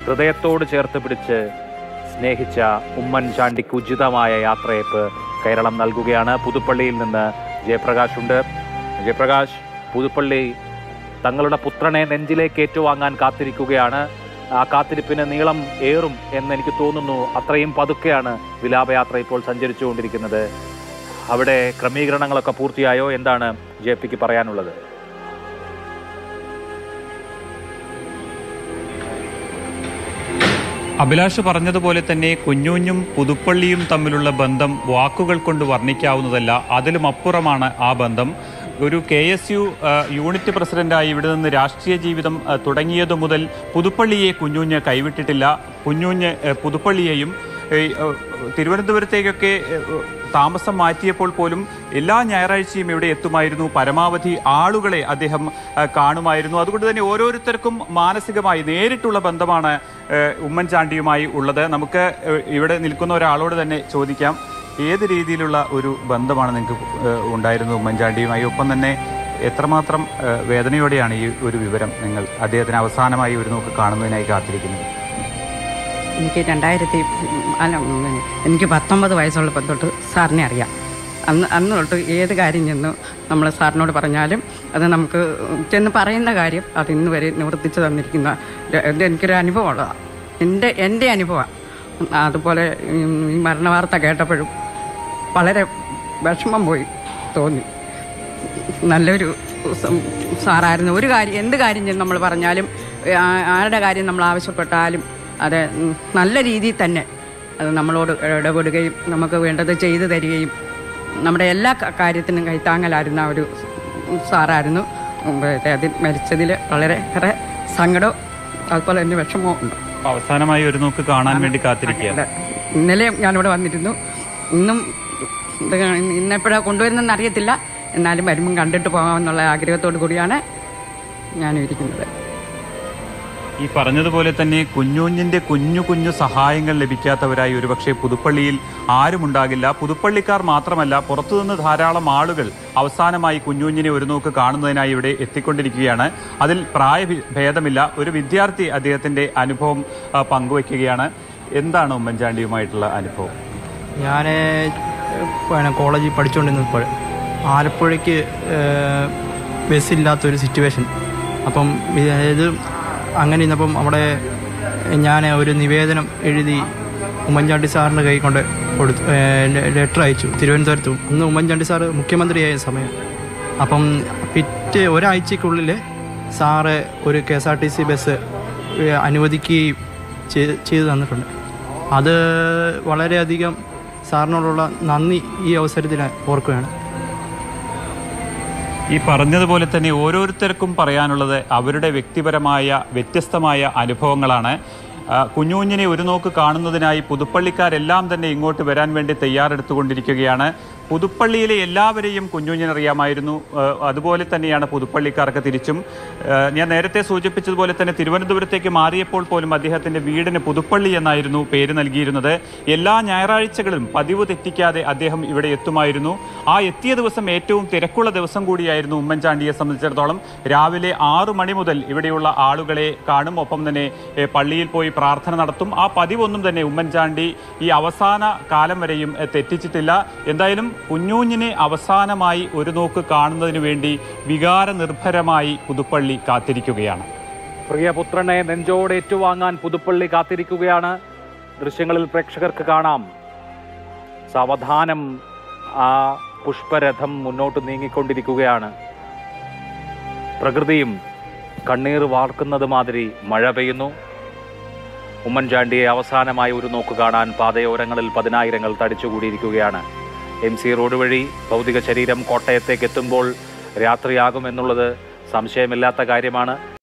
ഹൃദയത്തോട് ചേർത്ത് പിടിച്ച് സ്നേഹിച്ച ഉമ്മൻചാണ്ടിക്ക് ഉചിതമായ യാത്രയപ്പ് കേരളം നൽകുകയാണ് പുതുപ്പള്ളിയിൽ നിന്ന് ജയപ്രകാശ് ഉണ്ട് ജയപ്രകാശ് പുതുപ്പള്ളി തങ്ങളുടെ പുത്രനെ നെഞ്ചിലേക്ക് ഏറ്റുവാങ്ങാൻ കാത്തിരിക്കുകയാണ് ആ കാത്തിരിപ്പിന് നീളം ഏറും എന്ന് എനിക്ക് തോന്നുന്നു അത്രയും പതുക്കെയാണ് വിലാപയാത്ര ഇപ്പോൾ സഞ്ചരിച്ചുകൊണ്ടിരിക്കുന്നത് അവിടെ ക്രമീകരണങ്ങളൊക്കെ പൂർത്തിയായോ എന്താണ് ജെ പിക്ക് പറയാനുള്ളത് അഭിലാഷ് പറഞ്ഞതുപോലെ തന്നെ കുഞ്ഞുഞ്ഞും പുതുപ്പള്ളിയും തമ്മിലുള്ള ബന്ധം വാക്കുകൾ കൊണ്ട് വർണ്ണിക്കാവുന്നതല്ല അതിലും അപ്പുറമാണ് ആ ബന്ധം ഒരു കെ എസ് യു യൂണിറ്റ് പ്രസിഡന്റായി ഇവിടെ നിന്ന് രാഷ്ട്രീയ ജീവിതം ആ, തുടങ്ങിയതു മുതൽ പുതുപ്പള്ളിയെ കുഞ്ഞുഞ്ഞ് കൈവിട്ടിട്ടില്ല കുഞ്ഞുഞ്ഞ് ആ, പുതുപ്പള്ളിയെയും ഏ, ആ, തിരുവനന്തപുരത്തേക്കൊക്കെ ഏ, താമസം മാറ്റിയപ്പോൾ പോലും എല്ലാ ഞായറാഴ്ചയും ഇവിടെ എത്തുമായിരുന്നു പരമാവധി ആളുകളെ അദ്ദേഹം ആ, കാണുമായിരുന്നു അതുകൊണ്ട് തന്നെ ഓരോരുത്തർക്കും മാനസികമായി നേരിട്ടുള്ള ബന്ധമാണ് ഏ, ഉമ്മൻചാണ്ടിയുമായി ഉള്ളത് നമുക്ക് ഏ, ഇവിടെ നിൽക്കുന്ന ഒരാളോട് തന്നെ ചോദിക്കാം ഏത് രീതിയിലുള്ള ഒരു ബന്ധമാണ് നിങ്ങൾക്ക് ഏ, ഉണ്ടായിരുന്നത് ഉമ്മൻചാണ്ടിയുമായി ഒപ്പം തന്നെ എത്രമാത്രം ഏ, വേദനയോടെയാണ് ഈ ഒരു വിവരം നിങ്ങൾ അദ്ദേഹത്തിന് അവസാനമായി ഒരു നോക്ക് കാണുന്നതിനായി കാത്തിരിക്കുന്നത് എനിക്ക് രണ്ടായിരത്തി അല്ല ഉം, എനിക്ക് പത്തൊമ്പത് വയസ്സുള്ളപ്പോൾ തൊട്ട് സാറിനെ അറിയാം അന്ന് അന്ന് തൊട്ട് ഏത് കാര്യം ചെന്ന് നമ്മൾ സാറിനോട് പറഞ്ഞാലും അത് നമുക്ക് ചെന്ന് പറയുന്ന കാര്യം അത് ഇന്ന് വരെ നിവർത്തിച്ച് തന്നിരിക്കുന്ന ഒരു- ഇത് എനിക്കൊരു അനുഭവമുള്ളതാണ് എൻ്റെ എൻ്റെ അനുഭവമാണ് അതുപോലെ ഉം, ഈ മരണവാർത്ത കേട്ടപ്പോഴും വളരെ വിഷമം പോയി തോന്നി നല്ലൊരു സം- സാറായിരുന്നു ഒരു കാര്യം എന്ത് കാര്യം ചെന്ന് നമ്മൾ പറഞ്ഞാലും ആ- ആരുടെ കാര്യം നമ്മൾ ആവശ്യപ്പെട്ടാലും അത് ഉം, നല്ല രീതിയിൽ തന്നെ അത് നമ്മളോട് ഇടപെടുകയും നമുക്ക് വേണ്ടത് ചെയ്തു തരികയും നമ്മുടെ എല്ലാ ക- കാര്യത്തിനും കൈത്താങ്ങലായിരുന്ന ഒരു സാറായിരുന്നു അദ്ദേഹം മരിച്ചതിൽ വളരെ ഏറെ സങ്കടവും അതുപോലെ തന്നെ വിഷമവും ഉണ്ട് അപ്പൊ അവസാനമായി ഒരു നോക്ക് കാണാൻ വേണ്ടി കാത്തിരിക്കുക അതെ. ഇന്നലെ ഞാനിവിടെ വന്നിരുന്നു ഇന്നും ഇത് ഇന്നെപ്പോഴാണ് കൊണ്ടുവരുന്നതെന്ന് അറിയത്തില്ല എന്നാലും വരുമ്പം കണ്ടിട്ട് പോകാമെന്നുള്ള ആഗ്രഹത്തോടു കൂടിയാണ് ഞാനും ഇരിക്കുന്നത് ഈ പറഞ്ഞതുപോലെ തന്നെ കുഞ്ഞുഞ്ഞിന്റെ കുഞ്ഞു കുഞ്ഞു സഹായങ്ങൾ ലഭിക്കാത്തവരായി ഒരുപക്ഷെ പുതുപ്പള്ളിയിൽ ആരുമുണ്ടാകില്ല പുതുപ്പള്ളിക്കാർ മാത്രമല്ല പുറത്തുനിന്ന് ധാരാളം ആളുകൾ അവസാനമായി കുഞ്ഞുഞ്ഞിനെ ഒരു നോക്ക് കാണുന്നതിനായി ഇവിടെ എത്തിക്കൊണ്ടിരിക്കുകയാണ് അതിൽ പ്രായ ഭി- ഭേദമില്ല ഒരു വിദ്യാർത്ഥി അദ്ദേഹത്തിന്റെ അനുഭവം ആ, പങ്കുവയ്ക്കുകയാണ് എന്താണ് ഉമ്മൻചാണ്ടിയുമായിട്ടുള്ള അനുഭവം ഞാൻ പിന്നെ കോളേജിൽ പഠിച്ചുകൊണ്ടിരുന്നപ്പോൾ ആലപ്പുഴയ്ക്ക് ഏഹ്, ബസ്സില്ലാത്തൊരു സിറ്റുവേഷൻ അപ്പം ഇത് അങ്ങനെ ഇന്നപ്പം അവിടെ ഞാൻ ഒരു നിവേദനം എഴുതി ഉമ്മൻചാണ്ടി സാറിൻ്റെ കൈ കൊണ്ട് കൊടുത്തു ലെറ്റർ അയച്ചു തിരുവനന്തപുരത്തും അന്ന് ഉമ്മൻചാണ്ടി സാറ് മുഖ്യമന്ത്രിയായ സമയം അപ്പം പിറ്റേ ഒരാഴ്ചക്കുള്ളിൽ സാറ് ഒരു K S R T C bus ഏഹ്, അനുവദിക്കുകയും ചെയ്ത് ചെയ്തു തന്നിട്ടുണ്ട് അത് വളരെയധികം സാറിനോടുള്ള നന്ദി ഈ അവസരത്തിൽ ഓർക്കുകയാണ് ഈ പറഞ്ഞതുപോലെ തന്നെ ഓരോരുത്തർക്കും പറയാനുള്ളത് അവരുടെ വ്യക്തിപരമായ വ്യത്യസ്തമായ അനുഭവങ്ങളാണ് ആ, കുഞ്ഞുകുഞ്ഞിനെ ഒരു നോക്ക് കാണുന്നതിനായി പുതുപ്പള്ളിക്കാരെല്ലാം തന്നെ ഇങ്ങോട്ട് വരാൻ വേണ്ടി തയ്യാറെടുത്തുകൊണ്ടിരിക്കുകയാണ് പുതുപ്പള്ളിയിലെ എല്ലാവരെയും കുഞ്ഞുഞ്ഞിന് അറിയാമായിരുന്നു ആ, അതുപോലെ തന്നെയാണ് പുതുപ്പള്ളിക്കാർക്ക് തിരിച്ചും ആ, ഞാൻ നേരത്തെ സൂചിപ്പിച്ചതുപോലെ തന്നെ തിരുവനന്തപുരത്തേക്ക് മാറിയപ്പോൾ പോലും അദ്ദേഹത്തിന്റെ വീടിന് പുതുപ്പള്ളി എന്നായിരുന്നു പേര് നൽകിയിരുന്നത് എല്ലാ ഞായറാഴ്ചകളും പതിവ് തെറ്റിക്കാതെ അദ്ദേഹം ഇവിടെ എത്തുമായിരുന്നു ആ എത്തിയ ദിവസം ഏറ്റവും തിരക്കുള്ള ദിവസം കൂടിയായിരുന്നു ഉമ്മൻചാണ്ടിയെ സംബന്ധിച്ചിടത്തോളം രാവിലെ ആറു മണി മുതൽ ഇവിടെയുള്ള ആളുകളെ കാണും ഒപ്പം തന്നെ ഏ, പള്ളിയിൽ പോയി പ്രാർത്ഥന നടത്തും ആ പതിവൊന്നും തന്നെ ഉമ്മൻചാണ്ടി ഈ അവസാന കാലം വരെയും ഏ, തെറ്റിച്ചിട്ടില്ല എന്തായാലും കുഞ്ഞൂഞ്ഞിനെ അവസാനമായി ഒരു നോക്ക് കാണുന്നതിന് വേണ്ടി വികാര നിർഭരമായി പുതുപ്പള്ളി കാത്തിരിക്കുകയാണ് പ്രിയപുത്രനെ നെഞ്ചോട് ഏറ്റുവാങ്ങാൻ പുതുപ്പള്ളി കാത്തിരിക്കുകയാണ് ദൃശ്യങ്ങളിൽ പ്രേക്ഷകർക്ക് കാണാം സാവധാനം ആ പുഷ്പരഥം മുന്നോട്ട് നീങ്ങിക്കൊണ്ടിരിക്കുകയാണ് പ്രകൃതിയും കണ്ണീർ വാർക്കുന്നത് മാതിരി മഴ പെയ്യുന്നു ഉമ്മൻചാണ്ടിയെ അവസാനമായി ഒരു നോക്ക് കാണാൻ പാതയോരങ്ങളിൽ പതിനായിരങ്ങൾ തടിച്ചുകൂടിയിരിക്കുകയാണ് എം സി റോഡ് വഴി ഭൗതിക ശരീരം കോട്ടയത്തേക്ക് എത്തുമ്പോൾ രാത്രിയാകുമെന്നുള്ളത് സംശയമില്ലാത്ത കാര്യമാണ്